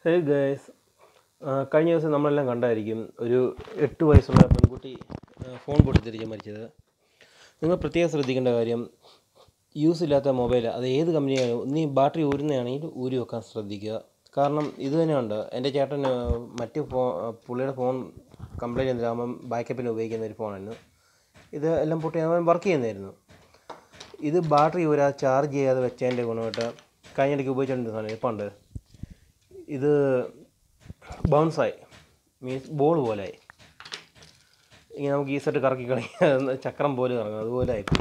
ഹേ guys കഴിഞ്ഞ ദിവസം നമ്മളെല്ലാം കണ്ടായിരിക്കും ഒരു എട്ട് വയസ്സുള്ള പെൺകുട്ടി ആ, ഫോൺ പൊട്ടിത്തെറിച്ച് മരിച്ചത് നിങ്ങൾ പ്രത്യേകം ശ്രദ്ധിക്കേണ്ട കാര്യം യൂസ് ഇല്ലാത്ത മൊബൈൽ അത് ഏത് കമ്പനിയായാലും ഒന്നീ ബാറ്ററി ഊരുന്നതാണെങ്കിൽ ഊരി വെക്കാൻ ശ്രദ്ധിക്കുക കാരണം ഇത് തന്നെയുണ്ട് എൻ്റെ ചേട്ടൻ ആ, മറ്റ് ഫോ പുള്ളിയുടെ ഫോൺ കംപ്ലൈൻറ്റ് ചെയ്തിട്ടാകുമ്പം ബാക്കപ്പിന് ഉപയോഗിക്കുന്ന ഒരു ഫോണായിരുന്നു ഇത് എല്ലാം പൊട്ടി അവൻ വർക്ക് ചെയ്യുന്നതായിരുന്നു ഇത് ബാറ്ററി ഊരാ ചാർജ് ചെയ്യാതെ വെച്ചതിൻ്റെ ഗുണമായിട്ട് കഴിഞ്ഞിടയ്ക്ക് ഉപയോഗിച്ചുകൊണ്ടിരുന്ന സാധനം ഇപ്പം ഉണ്ട് ഇത് ബൗൺസായി മീൻസ് ബോൾ പോലായി ഇങ്ങനെ നമുക്ക് ഈ സെറ്റ് കറക്കി കളിക്കാൻ ചക്രം പോലെ കറങ്ങും അതുപോലെ ആയിപ്പോയി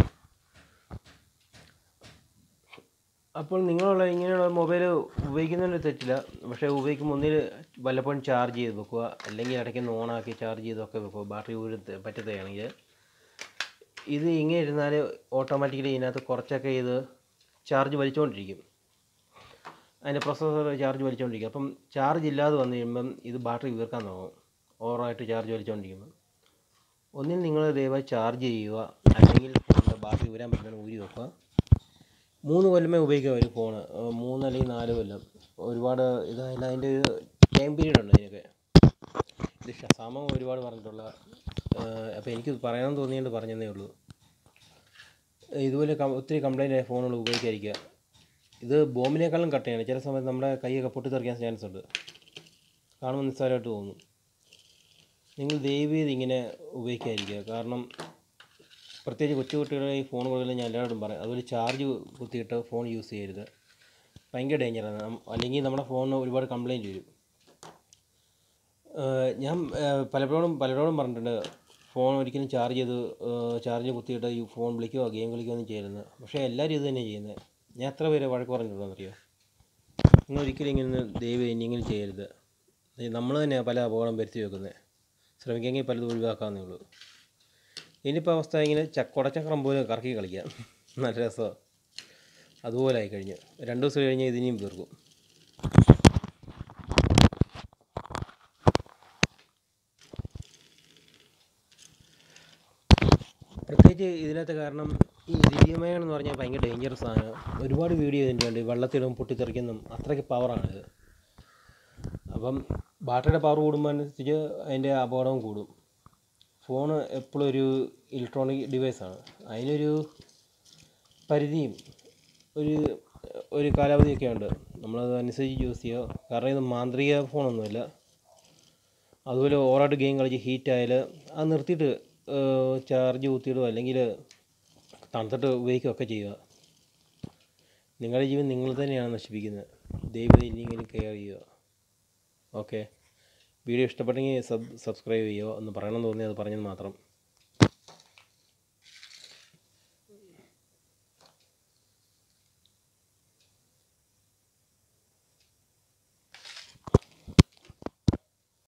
അപ്പോൾ നിങ്ങളുള്ള ഇങ്ങനെയുള്ള മൊബൈൽ ഉപയോഗിക്കുന്നതിന് തെറ്റില്ല പക്ഷേ ഉപയോഗിക്കുമ്പോൾ ഒന്നിൽ വല്ലപ്പോഴും ചാർജ് ചെയ്ത് വെക്കുക അല്ലെങ്കിൽ ഇടയ്ക്ക് ഒന്ന് ഓണാക്കി ചാർജ് ചെയ്തൊക്കെ വെക്കുക ബാറ്ററി ഊരി പറ്റത്തുകയാണെങ്കിൽ ഇത് ഇങ്ങനെ ഇരുന്നാൽ ഓട്ടോമാറ്റിക്കലി ഇതിനകത്ത് കുറച്ചൊക്കെ ഇത് ചാർജ് വലിച്ചുകൊണ്ടിരിക്കും അതിൻ്റെ പ്രൊസസ്സർ ചാർജ് വലിച്ചുകൊണ്ടിരിക്കും അപ്പം ചാർജ് ഇല്ലാതെ വന്നു കഴിയുമ്പം ഇത് ബാറ്ററി വീർക്കാൻ തുടങ്ങും ഓവറായിട്ട് ചാർജ് വലിച്ചുകൊണ്ടിരിക്കുമ്പം ഒന്നിൽ നിങ്ങൾ ദയവായി ചാർജ് ചെയ്യുക അല്ലെങ്കിൽ ഫോണിൻ്റെ ബാറ്ററി ഊരാൻ പറ്റുന്ന ഊരി വെക്കുക മൂന്ന് കൊല്ലമേ ഉപയോഗിക്കുക ഒരു ഫോണ് മൂന്ന് അല്ലെങ്കിൽ നാല് കൊല്ലം ഒരുപാട് ഇത് അതിന് അതിൻ്റെ ഒരു ടൈം പീരീഡ് ഉണ്ട് അതിനൊക്കെ ഇത് ഷസാമം ഒരുപാട് പറഞ്ഞിട്ടുള്ള അപ്പോൾ എനിക്ക് പറയാൻ തോന്നിയത് പറഞ്ഞതേ ഉള്ളൂ ഇതുപോലെ കം- ഒത്തിരി കംപ്ലൈൻ്റ് ആയ ഫോണുകൾ ഉപയോഗിക്കാതിരിക്കുക ഇത് ബോംബിനേക്കാളും കട്ടയാണ് ചില സമയത്ത് നമ്മുടെ കൈയൊക്കെ പൊട്ടിത്തെറിക്കാൻ ചാൻസ് ഉണ്ട് കാണുമ്പോൾ നിസ്സാരമായിട്ട് തോന്നും നിങ്ങൾ ദയവ് ചെയ്ത് ഇങ്ങനെ ഉപയോഗിക്കാതിരിക്കുക കാരണം പ്രത്യേകിച്ച് കൊച്ചു കുട്ടികളെ ഈ ഫോൺ കൊടുക്കലും ഞാൻ എല്ലാവരോടും പറയും അതുപോലെ ചാർജ് കുത്തിയിട്ട് ഫോൺ യൂസ് ചെയ്യരുത് ഭയങ്കര ഡേഞ്ചറാണ് നം- അല്ലെങ്കിൽ നമ്മുടെ ഫോണിന് ഒരുപാട് കംപ്ലൈൻറ്റ് വരും ഏഹ് ഞാൻ ഏഹ് പലപ്പോഴും പലരോടും പറഞ്ഞിട്ടുണ്ട് ഫോൺ ഒരിക്കലും ചാർജ് ചെയ്ത് ചാർജ് കുത്തിയിട്ട് ഈ ഫോൺ വിളിക്കുകയോ ഗെയിം കളിക്കുകയോ ഒന്നും ചെയ്യരുത് പക്ഷേ എല്ലാവരും ഇത് തന്നെയാണ് ചെയ്യുന്നത് ഞാൻ എത്ര പേരെ വഴക്ക് പറഞ്ഞിട്ടുണ്ടെന്നറിയോ നിങ്ങൾ ഒരിക്കലും ഇങ്ങനെ ദയവ് ഇനിയെങ്കിലും ചെയ്യരുത് നമ്മൾ തന്നെയാണ് പല അപകടം വരുത്തി വെക്കുന്നത് ശ്രമിക്കെങ്കിൽ പലതും ഒഴിവാക്കാവുന്നേ ഉള്ളൂ ഇനിയിപ്പോൾ അവസ്ഥ ഇങ്ങനെ ചക്കുടച്ചക്രം പോലെ കറക്കി കളിക്കാം നല്ല രസമാണ് അതുപോലെ ആയി കഴിഞ്ഞു രണ്ട് ദിവസം കഴിഞ്ഞ് ഇതിനെയും തീർക്കും പ്രത്യേകിച്ച് ഇതിനകത്ത് കാരണം ഈ ലിഥിയമയൺ എന്ന് പറഞ്ഞാൽ ഭയങ്കര ഡേഞ്ചറസ് സാധനം ഒരുപാട് വീഡിയോ ഇതിൻ്റെ ഉണ്ട് വെള്ളത്തിലും പൊട്ടിത്തെറിക്കുന്നതും അത്രയ്ക്ക് പവറാണ് ഇത് അപ്പം ബാറ്ററിയുടെ പവർ കൂടുമ്പോൾ അനുസരിച്ച് അതിൻ്റെ അപകടവും കൂടും ഫോണ് എപ്പോഴും ഒരു ഇലക്ട്രോണിക് ഡിവൈസാണ് അതിനൊരു പരിധിയും ഒരു ഒരു കാലാവധിയൊക്കെ ഉണ്ട് നമ്മളത് അനുസരിച്ച് യൂസ് ചെയ്യുക കാരണം ഇത് മാന്ത്രിക ഫോണൊന്നുമില്ല അതുപോലെ ഓവറായിട്ട് ഗെയിം കളിച്ച് ഹീറ്റ് ആയാൽ അത് നിർത്തിയിട്ട് ചാർജ് കുത്തിയിടുക അല്ലെങ്കിൽ തണുത്തിട്ട് ഉപയോഗിക്കുകയൊക്കെ ചെയ്യുക നിങ്ങളുടെ ജീവൻ നിങ്ങൾ തന്നെയാണ് നശിപ്പിക്കുന്നത് ദൈവം ഇനിയെങ്കിലും കെയർ ചെയ്യുക ഓക്കെ വീഡിയോ ഇഷ്ടപ്പെട്ടെങ്കിൽ സബ് സബ്സ്ക്രൈബ് ചെയ്യുക എന്ന് പറയണമെന്ന് തോന്നി അത് പറഞ്ഞത് മാത്രം